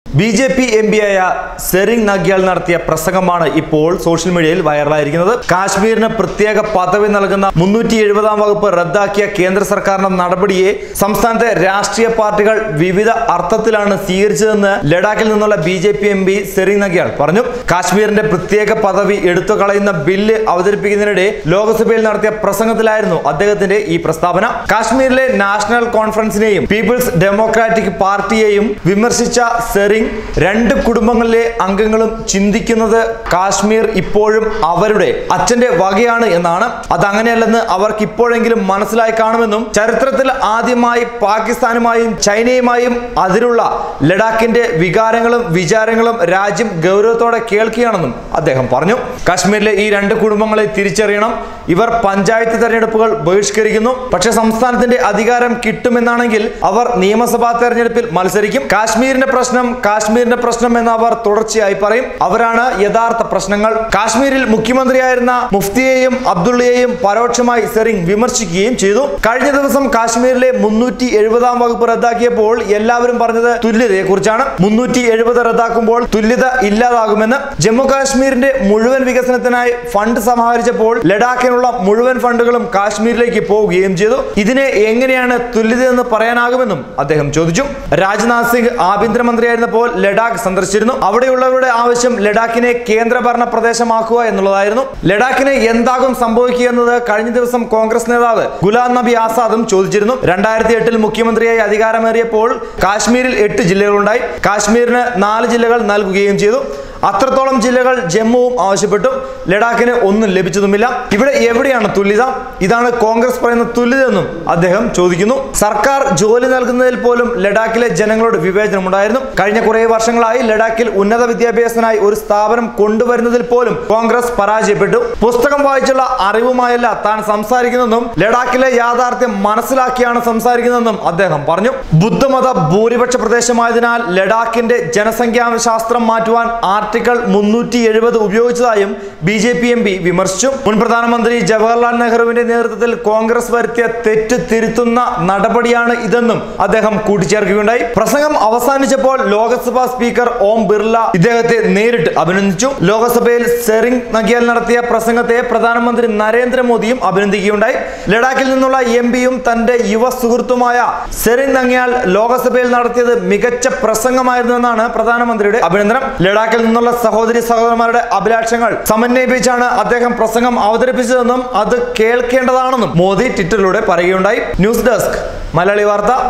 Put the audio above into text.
B J P M പിയായ സെറിംഗ് നഗ്യാൽ നടത്തിയ പ്രസംഗമാണ് ഇപ്പോൾ സോഷ്യൽ മീഡിയയിൽ വൈറലായിരിക്കുന്നത് കാശ്മീരിന് പ്രത്യേക പദവി നൽകുന്ന മുന്നൂറ്റി എഴുപതാം വകുപ്പ് റദ്ദാക്കിയ കേന്ദ്ര സർക്കാരിന്റെ നടപടിയെ സംസ്ഥാനത്തെ രാഷ്ട്രീയ പാർട്ടികൾ വിവിധ അർത്ഥത്തിലാണ് സ്വീകരിച്ചതെന്ന് ലഡാക്കിൽ നിന്നുള്ള B J P M P Tsering Namgyal പറഞ്ഞു കാശ്മീരിന്റെ പ്രത്യേക പദവി എടുത്തു കളയുന്ന ബില്ല് അവതരിപ്പിക്കുന്നതിനിടെ ലോക്സഭയിൽ നടത്തിയ പ്രസംഗത്തിലായിരുന്നു അദ്ദേഹത്തിന്റെ ഈ പ്രസ്താവന കാശ്മീരിലെ നാഷണൽ കോൺഫറൻസിനെയും പീപ്പിൾസ് ഡെമോക്രാറ്റിക് പാർട്ടിയെയും വിമർശിച്ച സെറിംഗ് രണ്ട് കുടുംബങ്ങളിലെ അംഗങ്ങളും ചിന്തിക്കുന്നത് കാശ്മീർ ഇപ്പോഴും അവരുടെ അച്ഛന്റെ വകയാണ് എന്നാണ് അതങ്ങനെയല്ലെന്ന് അവർക്ക് ഇപ്പോഴെങ്കിലും മനസ്സിലായി കാണുമെന്നും ചരിത്രത്തിൽ ആദ്യമായി പാകിസ്ഥാനുമായും ചൈനയുമായും അതിലുള്ള ലഡാക്കിന്റെ വികാരങ്ങളും വിചാരങ്ങളും രാജ്യം ഗൗരവത്തോടെ കേൾക്കുകയാണെന്നും അദ്ദേഹം പറഞ്ഞു കാശ്മീരിലെ ഈ രണ്ട് കുടുംബങ്ങളെ തിരിച്ചറിയണം ഇവർ പഞ്ചായത്ത് തെരഞ്ഞെടുപ്പുകൾ ബഹിഷ്കരിക്കുന്നു പക്ഷേ സംസ്ഥാനത്തിന്റെ അധികാരം കിട്ടുമെന്നാണെങ്കിൽ അവർ നിയമസഭാ തെരഞ്ഞെടുപ്പിൽ മത്സരിക്കും കാശ്മീരിന്റെ പ്രശ്നം കാശ്മീരിന്റെ പ്രശ്നം എന്ന് അവർ തുടർച്ചയായി പറയും അവരാണ് യഥാർത്ഥ പ്രശ്നങ്ങൾ കാശ്മീരിൽ മുഖ്യമന്ത്രിയായിരുന്ന മുഫ്തിയെയും അബ്ദുള്ളയെയും പരോക്ഷമായി സെറിംഗ് വിമർശിക്കുകയും ചെയ്തു കഴിഞ്ഞ ദിവസം കാശ്മീരിലെ മുന്നൂറ്റി എഴുപതാം വകുപ്പ് റദ്ദാക്കിയപ്പോൾ എല്ലാവരും പറഞ്ഞത് തുല്യതയെ കുറിച്ചാണ് മുന്നൂറ്റി എഴുപത് റദ്ദാക്കുമ്പോൾ തുല്യത ഇല്ലാതാകുമെന്ന് ജമ്മു കാശ്മീരിന്റെ മുഴുവൻ വികസനത്തിനായി ഫണ്ട് സമാഹരിച്ചപ്പോൾ ലഡാക്കിനുള്ള മുഴുവൻ ഫണ്ടുകളും കാശ്മീരിലേക്ക് പോവുകയും ചെയ്തു ഇതിനെ എങ്ങനെയാണ് തുല്യതയെന്ന് പറയാനാകുമെന്നും അദ്ദേഹം ചോദിച്ചു രാജ്നാഥ് സിംഗ് ആഭ്യന്തരമന്ത്രിയായിരുന്നപ്പോൾ ലഡാക്ക് സന്ദർശിച്ചിരുന്നു അവിടെയുള്ളവരുടെ ആവശ്യം ലഡാക്കിനെ കേന്ദ്രഭരണ പ്രദേശമാക്കുക എന്നുള്ളതായിരുന്നു ലഡാക്കിന് എന്താകും സംഭവിക്കുക എന്നത് കഴിഞ്ഞ ദിവസം കോൺഗ്രസ് നേതാവ് ഗുലാം നബി ആസാദും ചോദിച്ചിരുന്നു രണ്ടായിരത്തി എട്ടിൽ മുഖ്യമന്ത്രിയായി അധികാരമേറിയപ്പോൾ കാശ്മീരിൽ എട്ട് ജില്ലകളുണ്ടായി കാശ്മീരിന് നാല് ജില്ലകൾ നൽകുകയും ചെയ്തു അത്രത്തോളം ജില്ലകൾ ജമ്മുവും ആവശ്യപ്പെട്ടു ലഡാക്കിന് ഒന്നും ലഭിച്ചതുമില്ല ഇവിടെ എവിടെയാണ് തുല്യത ഇതാണ് കോൺഗ്രസ് പറയുന്ന തുല്യത എന്നും അദ്ദേഹം ചോദിക്കുന്നു സർക്കാർ ജോലി നൽകുന്നതിൽ പോലും ലഡാക്കിലെ ജനങ്ങളോട് വിവേചനമുണ്ടായിരുന്നു കഴിഞ്ഞ കുറേ വർഷങ്ങളായി ലഡാക്കിൽ ഉന്നത വിദ്യാഭ്യാസത്തിനായി ഒരു സ്ഥാപനം കൊണ്ടുവരുന്നതിൽ പോലും കോൺഗ്രസ് പരാജയപ്പെട്ടു പുസ്തകം വായിച്ചുള്ള അറിവുമായല്ല താൻ സംസാരിക്കുന്നതെന്നും ലഡാക്കിലെ യാഥാർത്ഥ്യം മനസ്സിലാക്കിയാണ് സംസാരിക്കുന്നതെന്നും അദ്ദേഹം പറഞ്ഞു ബുദ്ധമത ഭൂരിപക്ഷ പ്രദേശമായതിനാൽ ലഡാക്കിന്റെ ജനസംഖ്യാശാസ്ത്രം മാറ്റുവാൻ ആർട്ടിക്കിൾ മുന്നൂറ്റി എഴുപത് ഉപയോഗിച്ചതായും B J P M P വിമർശിച്ചു മുൻ പ്രധാനമന്ത്രി ജവഹർലാൽ നെഹ്റുവിന്റെ നേതൃത്വത്തിൽ കോൺഗ്രസ് വരുത്തിയ തെറ്റ് തിരുത്തുന്ന നടപടിയാണ് ഇതെന്നും അദ്ദേഹം കൂട്ടിച്ചേർക്കുകയുണ്ടായി പ്രസംഗം അവസാനിച്ചപ്പോൾ ലോക്സഭാ സ്പീക്കർ ഓം ബിർള ഇദ്ദേഹത്തെ നേരിട്ട് അഭിനന്ദിച്ചു ലോക്സഭയിൽ സെറിംഗ് നഗിയാൽ നടത്തിയ പ്രസംഗത്തെ പ്രധാനമന്ത്രി നരേന്ദ്രമോദിയും അഭിനന്ദിക്കുകയുണ്ടായി ലഡാക്കിൽ നിന്നുള്ള എം പിയും തന്റെ യുവ സുഹൃത്തുമായ സെറിംഗ് നങ്ങിയാൽ ലോക്സഭയിൽ നടത്തിയത് മികച്ച പ്രസംഗമായിരുന്നുവെന്നാണ് പ്രധാനമന്ത്രിയുടെ അഭിനന്ദനം ലഡാക്കിൽ നിന്നുള്ള സഹോദരി സഹോദരന്മാരുടെ അഭിലാഷങ്ങൾ സമന്വയിപ്പിച്ചാണ് അദ്ദേഹം പ്രസംഗം അവതരിപ്പിച്ചതെന്നും അത് കേൾക്കേണ്ടതാണെന്നും മോദി ട്വിറ്ററിലൂടെ പറയുകയുണ്ടായി ന്യൂസ് ഡെസ്ക് മലയാളി വാർത്ത